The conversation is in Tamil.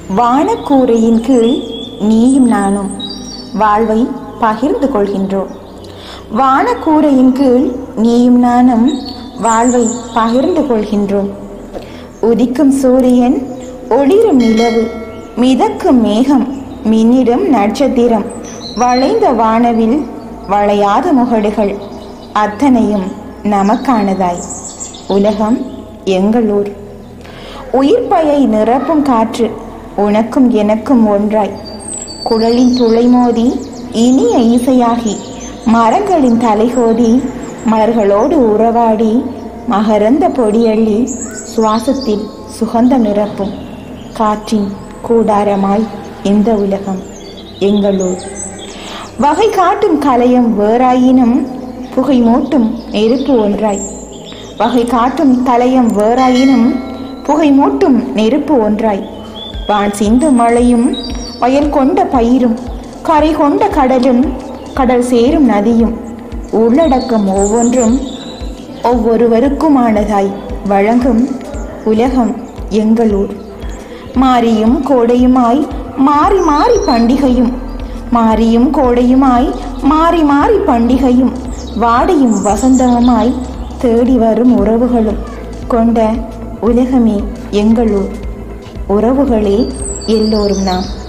வானக்கூரையின் கீழ் நீயும் நானும் வாழ்வை பகிர்ந்து கொள்கின்றோம் வானக்கூரையின் கீழ் நீயும் நானும் வாழ்வை பகிர்ந்து கொள்கின்றோம் உதிக்கும் சூரியன் ஒளிரும் நிலவு மிதக்கும் மேகம் மின்னிடும் நட்சத்திரம் வளைந்த வானவில் வளையாத முகடுகள் அத்தனையும் நமக்கானதாய் உலகம் எங்களூர் உயிர்ப்பையை நிரப்பும் காற்று உனக்கும் எனக்கும் ஒன்றாய் குழலின் துளை மோதி இனிய இசையாகி மரங்களின் தலைகோதி மலர்களோடு உறவாடி மகரந்த பொடியள்ளி சுவாசத்தில் சுகந்தம் நிரப்பும் காற்றின் கூடாரமாய் இந்த உலகம் எங்களூர் வகை காட்டும் கலையம் வேறாயினும் புகை மூட்டும் நெருப்பு ஒன்றாய் வகை காட்டும் கலையம் வேறாயினும் புகை மூட்டும் நெருப்பு ஒன்றாய் வான் சிந்து மழையும் வயல் கொண்ட பயிரும் கரை கொண்ட கடலும் கடல் சேரும் நதியும் உள்ளடக்கம் ஒவ்வொன்றும் ஒவ்வொருவருக்குமானதாய் வழங்கும் உலகம் எங்களூர் மாரியும் கோடையுமாய் மாறி மாறி பண்டிகையும் மாரியும் கோடையுமாய் மாறி மாறி பண்டிகையும் வாடையும் வசந்தமுமாய் தேடி வரும் உறவுகளும் கொண்ட உலகமே எங்களூர் உறவுகளே எல்லோரும் நாம்